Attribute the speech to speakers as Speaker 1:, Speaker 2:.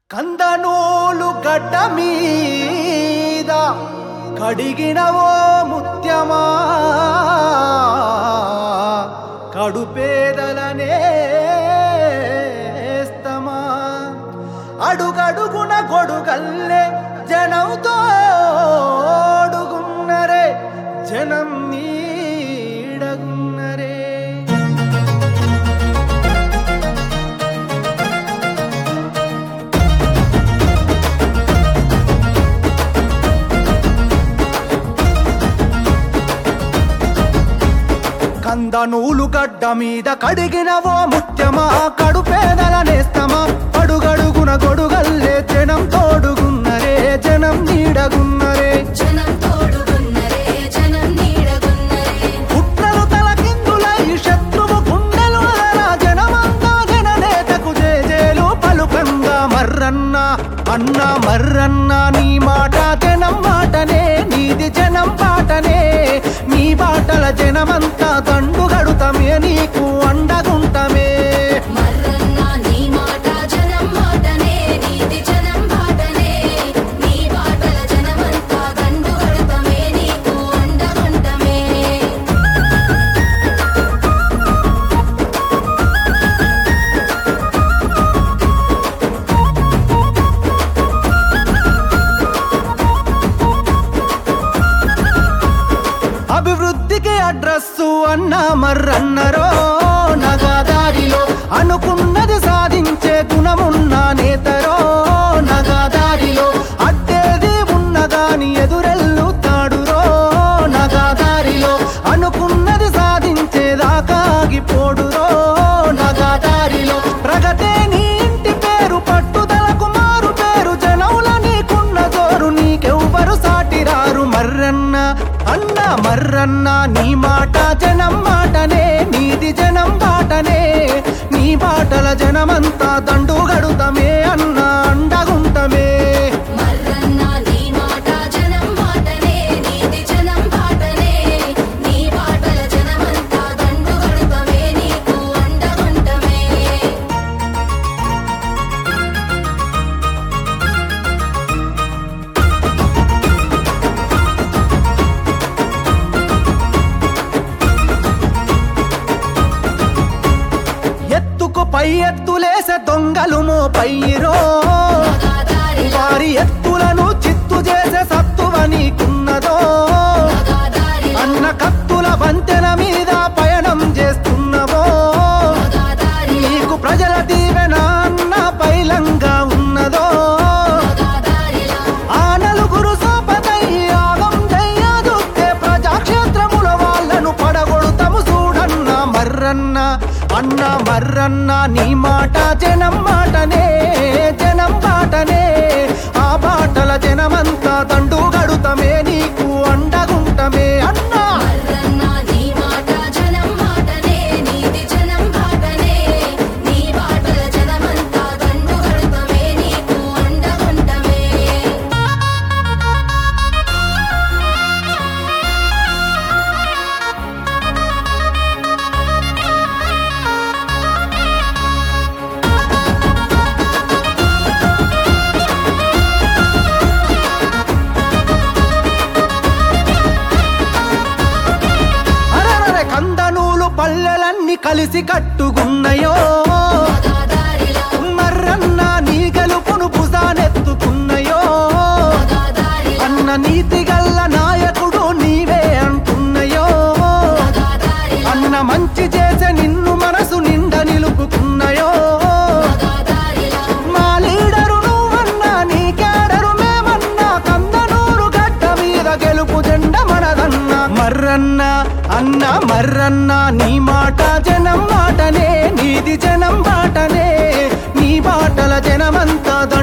Speaker 1: కందనూలు గడ్డ మీద కడిగిన ఓ ముత్యమా కడుపేదలనేస్తమా అడుగడుగున గొడుగల్లే జనంతో అడుగున్నరే జనం నీడగున్నరే కంద నూలు గడ్డ మీద కడిగిన ఓ ముత్యమా కడుపేదల నేస్తమా అడుగడుగున గొడుగల్లే జనం తోడుగున్నరే జనం నీడగున్నరే
Speaker 2: జనం తోడుగున్నరే జనం నీడగున్నరే
Speaker 1: పుట్రలు తలకిందులై శత్రువు గుండెలు అలరా జనమంతా జననేతకు జేజేలు పలుకంగా మర్రన్న అన్న మర్రన్న నీ మాట జనం మాటనే నీది జనం పాటనే నీ బాటల జనమంతా దండుగడుతమే నీకు అండగుంటమే
Speaker 2: మర్రన్న నీ మాట జనం మాటనే నీతి జనం బాటనే నీ బాటల జనమంతా దండు కడతమే నీకు అండగుంటమే
Speaker 1: అభివృద్ధికి అడ్రస్సు అన్న మర్రన్నరో నగదారిలో అనుకున్నది సాధించే గుణమున్న నేతరో నగదారిలో అడ్డేది ఉన్నదాని ఎదురెల్లుతాడురో నగదారిలో అనుకున్నది సాధించేదాకా ఆగిపోడురో నగదారిలో ప్రగతే నీ ఇంటి పేరు పట్టుదలకు మారు పేరు జనముల నీకున్న జోరు నీకెవ్వరు సాటిరారు మర్రన్న అన్న మర్రన్న నీ మాట జనం మాటనే నీది జనం బాటనే నీ బాటల జనమంతా దండు గడుతమే అన్న అండగుంటమే
Speaker 2: మర్రన్న నీ మాట జనం మాటనే నీతి జనం బాటనే నీ బాటల జనమంతా దండు కడతమే నీకు అండగుంటమే
Speaker 1: ఎత్తుకు పై ఎత్తులేసే దొంగలు మోపయ్యిరో
Speaker 2: నగదారిలో
Speaker 1: వారి ఎత్తులను చిత్తు చేసే సత్తువ నీకున్నదో
Speaker 2: నగదారిలో
Speaker 1: అన్న కత్తుల వంతెన మీద పయనం చేస్తున్నవో
Speaker 2: నగదారిలో
Speaker 1: నీకు ప్రజల దీవెన అన్న పైలంగా ఉన్నదో
Speaker 2: నగదారిలో
Speaker 1: ఆ నలుగురు సోపతై యాగం చెయ్యదుస్తే ప్రజాక్షేత్రముల వాళ్ళను పడగొడుతము చూడన్న మర్రన్న అన్న మర్రన్న నీ మాట జనం మాటనే జనం బాటనే ఆ బాటల జనమంతా దండు గడుతమే నీకు అండగుంటమే అన్నా
Speaker 2: మర్రన్న నీ మాట జనం మాటనే నీతి జనం బాటనే నీ బాటల జనమంతా దండు కడతమే నీకు అండగుంటమే
Speaker 1: అరరరే కందనూలు పల్లెలన్నీ కలిసి కట్టుకున్నయో
Speaker 2: నగదారిలో
Speaker 1: మర్రన్న నీ గెలుపును భుజానెత్తుకున్నయో
Speaker 2: నగదారిలో
Speaker 1: అన్న నీతి గల్ల నాయకుడు నీవే అంటున్నయో
Speaker 2: నగదారిలో
Speaker 1: అన్న మంచి చేసే నిన్ను మనసు నిండా నిలుపుకున్నయో
Speaker 2: నగదారిలో
Speaker 1: మా లీడరు నువ్వన్నా నీ క్యాడరు మేమన్నా కందనూరు గడ్డ మీద గెలుపు జెండ మనదన్న మర్రన్న అన్న మర్రన్న నీ మాట జనం మాటనే నీది జనం బాటనే నీ బాటల జనమంతా